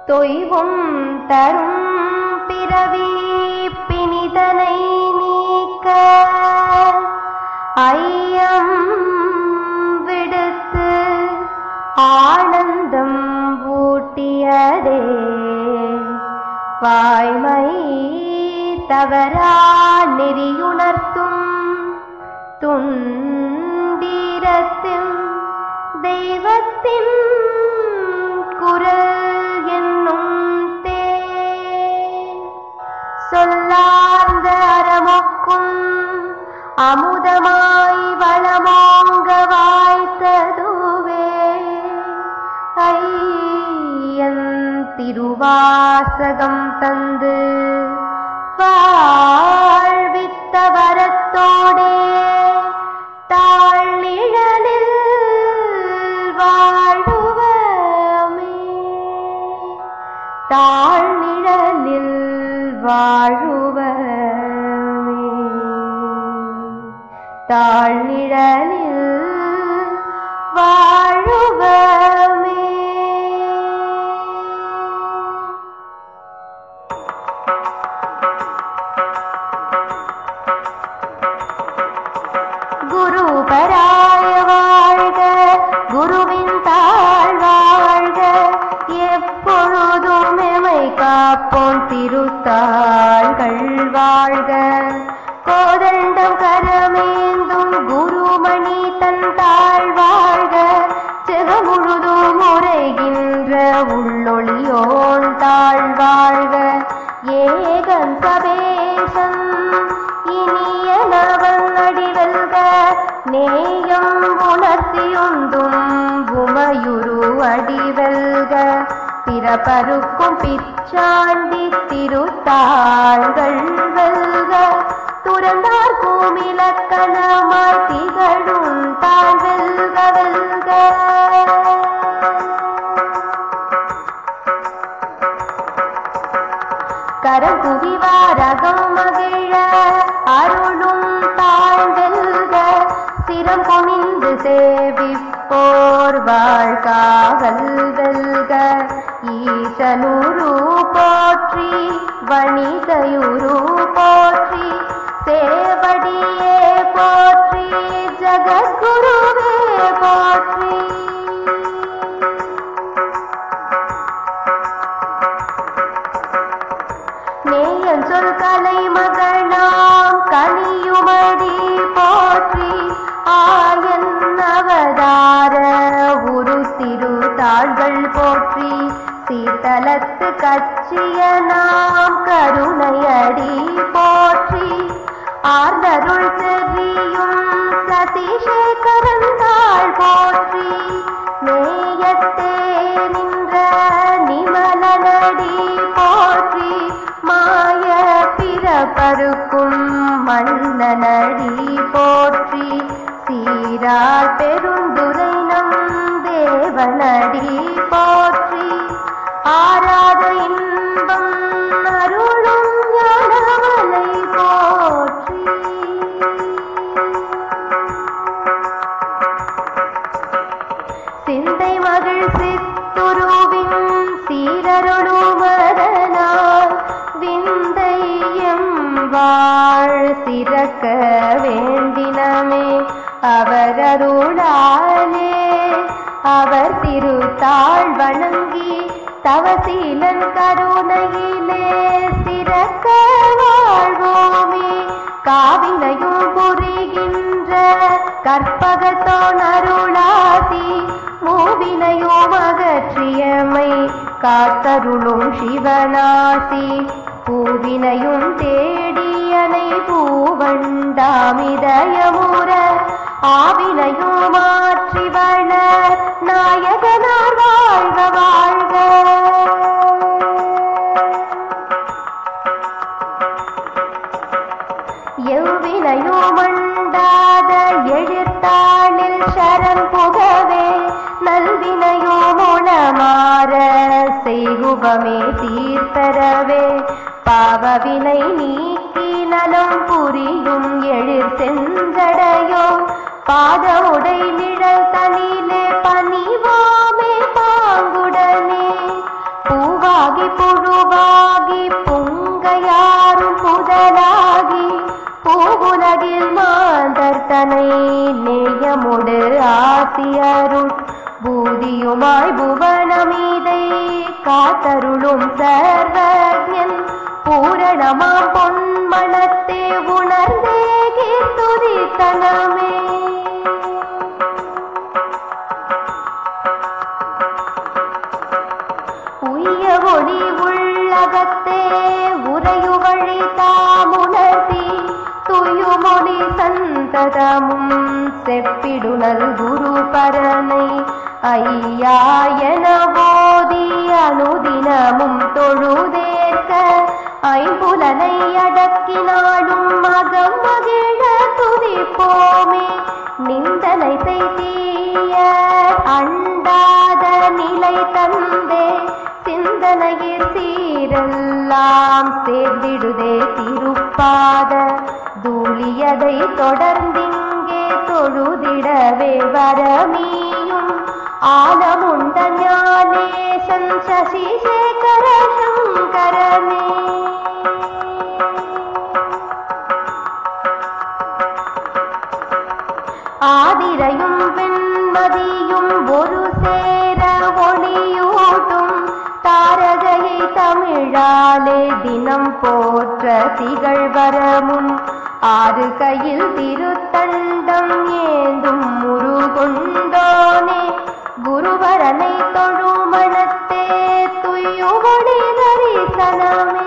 தொய்வும் தரும் பிறவி பிணிதனை நீக்க ஐயம் விடுத்து ஆனந்தம் ஊட்டியதே வாய்மை தவறா நெறியுணர்த்தும் துண்டீரத்தில் தெய்வத்தின் குரல் என்னும் தேன் சொல்லார்ந்த அறமொக்கும் அமுதமாய் வளமோங்க வாய்த்ததுவே ஐயன் திருவாசகம் தந்து வாழ்வித்த வரத்தோடே தாழ்நிழலில் வாழுவமே தாழ்நிழலில் வாழுவமே தாழ்நிழலில் வாழுவமே குருபராய வாழ்க குருவின் தாழ் வாழ்க எப்பொழுதும் எமை காப்போம் திருத்தாள்கள் வாழ்க கோதண்டம் கரமேந்தும் குருமணி தன் தாழ் வாழ்க ஜெகமுழுதும் முறைகின்ற உள்ளொளியோன் தாழ் வாழ்க ஏகன் சபேசன் இனிய நவன் அடிவல்க நேயம் உணர்த்தியுந்தும் உமையுரு அடிவல்க பிறப்பருக்கும் பிச்சாண்டி திருத்தாள்கள் வெல்க துறந்தார் பூமிலக்கணமாய் திகழும் தாழ் வெல்க வெல்க கரங்குவிவாரகம் மகிழ அருளும் தாழ்வெல்க சிரம் குனிந்து சேவிப்போர் வாழ்காவல் வெல்க ஈசனுரு போற்றி வணிகையுரு போற்றி சேவடியே போற்றி ஜகத்குருவே போற்றி நேயன் சொல் கலை மகனாம் கனியுமடி போற்றி ஆயன் அவதார உரு திரு தாள்கள் போற்றி சீதலத்து கச்சிய நாம் கருணையடி போற்றி ஆர்ந்தருள் செவியும் சதீஷேகரன் தாள் போற்றி நேயத்தே நின்ற நிமலனடி போற்றி மாய பிறப்பருக்கும் மன்னனடி போற்றி சீரார் பெருந்துரை நம் தேவனடி போற்றி ஆராத இன்பம் அருளும் ஞானமலை போற்றி சிந்தை மகிழ் சித்துருவின் சீரருளுமதனால் விந்தை எம்பாழ் சிறக்க வேண்டினமே அவரருளாலே அவர் திருத்தாள் வணங்கி தவசீலன் கருணையிலே சிறக்க வாழ்வோமே காவினையும் புரிகின்ற கற்பகத்தோன் அருளாசி மூவினையும் அகற்றியமை காத்தருளும் சிவனாசி பூவினையும் தேடியனை பூவண்டாமிதயமுற ஆவினையும் மாற்றி வளர் நாயகனார் வாழ்க வாழ்க எவ்வினையோ மண்டாத எழுத்தாளில் சரண் புகவே நல்வினையோ முணமாற செய்குபமே சீர்த்தரவே பாவவினை நீக்கி நலம் புரியும் எழில் செஞ்சடையோ பாத உடை நிழல் தனிலே பணிவாமே பாங்குடனே பூவா தனை நேயமுடு ஆசியருள் பூதியுமாய் புவனமீதை காத்தருளும் சர்வஜன் பூரணமாம் பொன்மணத்தே உணர்ந்தே கீர்த்துதித்தனமே உய்ய ஒளி உள்ளகத்தே உரையு வழி தாமுணர்த்தி துயுமொழி சந்ததமும் செப்பிடுனல் குரு பரனை ஐயா என போதி அனுதினமும் தொழுதேற்க ஐம்புலனை அடக்கினாலும் மகம் மகிழ துதிப்போமே நிந்தனை செய்திய அண்டாத நிலை தந்தே சிந்தனையில் சீரெல்லாம் சேர்ந்திடுதே திருப்பாத தூளியதை தொடர்ந்திங்கே தொழுதிடவே வரமீயும் ஆலமுண்ட ஞானேசன் சசிசேகர சங்கரமே ஆதிரையும் வெண்மதியும் ஒரு சேர ஒளியூட்டும் தாரகையை தமிழாலே தினம் போற்ற திகழ்வரமும் ஆறு கையில் திருத்தண்டம் ஏந்தும் முருகொண்டோனே குருவரனை தொழுமணத்தே துய்யுவொளி தரிசனமே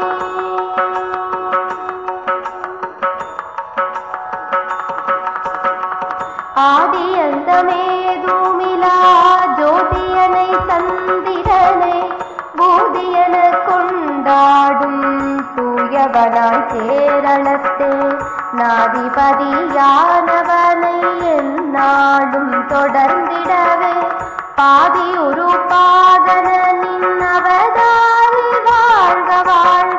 ஆதியந்தமேதுமிலா ஜோதியனை சந்திரனை பூதியன கொண்டாடும் தூயவனாய் கேரளத்தே நாதிபதியானவனை எந்நாளும் தொடர்ந்திடவே பாதி ஒரு பாதனின் அவதாரி வாழ்க வாழ்க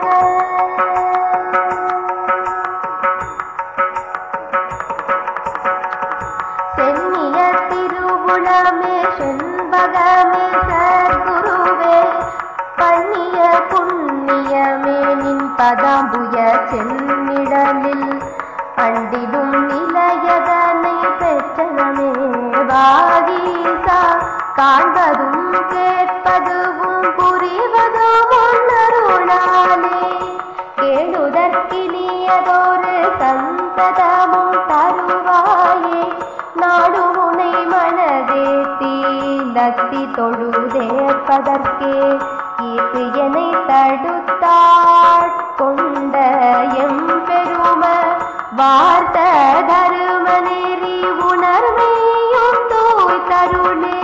சென்னிய திருவுளமே செண்பகமே சர்க்குருவே பண்ணிய புண்ணியமே நின் பதாம்புய சென்னிடலில் அண்டிடும் நிலையதனை பெற்றனமே வாகீசா காண்பதும் கேட்பதும் புரிவதும் உன்னருளாலே கேளுதற்கினியதொரு சந்ததமும் தருவாயே நாடு உனை மனதேத்தி நத்தி தொழுதேற்பதற்கே கீர்த்து என்னை தடுத்தாட்கொண்ட எம் பெரும வார்த்த தரும நெறி உணர்வையும் தூய் தருளே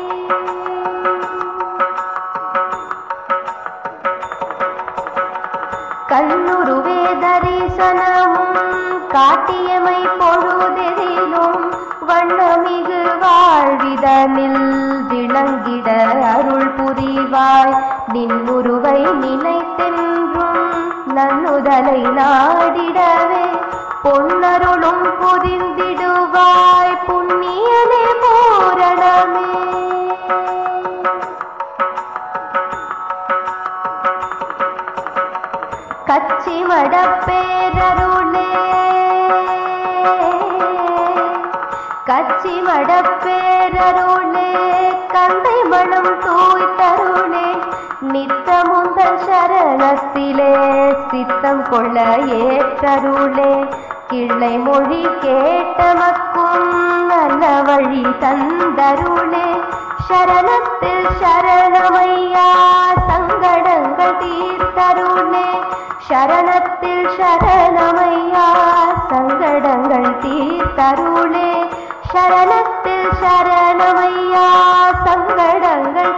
கண்ணுருவே தரிசனமும் காட்டியமை பொழுதெதிலும் வண்ணமிகு வாழ்விதனில் விளங்கிட அருள் புரிவாய் நின்னுருவை நினைத்தென்றும் நன்னுதலை நாடிடவே பொன்னருளும் புரிந்திடுவாய் புண்ணியனே பூரணமே கச்சி மடப்பேரருளே கச்சி மடப்பேரருளே கந்தை மனம் தூய் தருளே நித்தமுந்தன் சரணத்திலே சித்தம் கொள்ள ஏற்றருளே கிள்ளை மொழி கேட்டமக்கும் நல்ல வழி தந்தருளே சரணத்தில் சரணமையா சங்கடங்கள் தீர்த்தருளே சரணத்தில் சரணமையா சங்கடங்கள் தீர்த்தருளே சரணத்தில் சரணமையா சங்கடங்கள்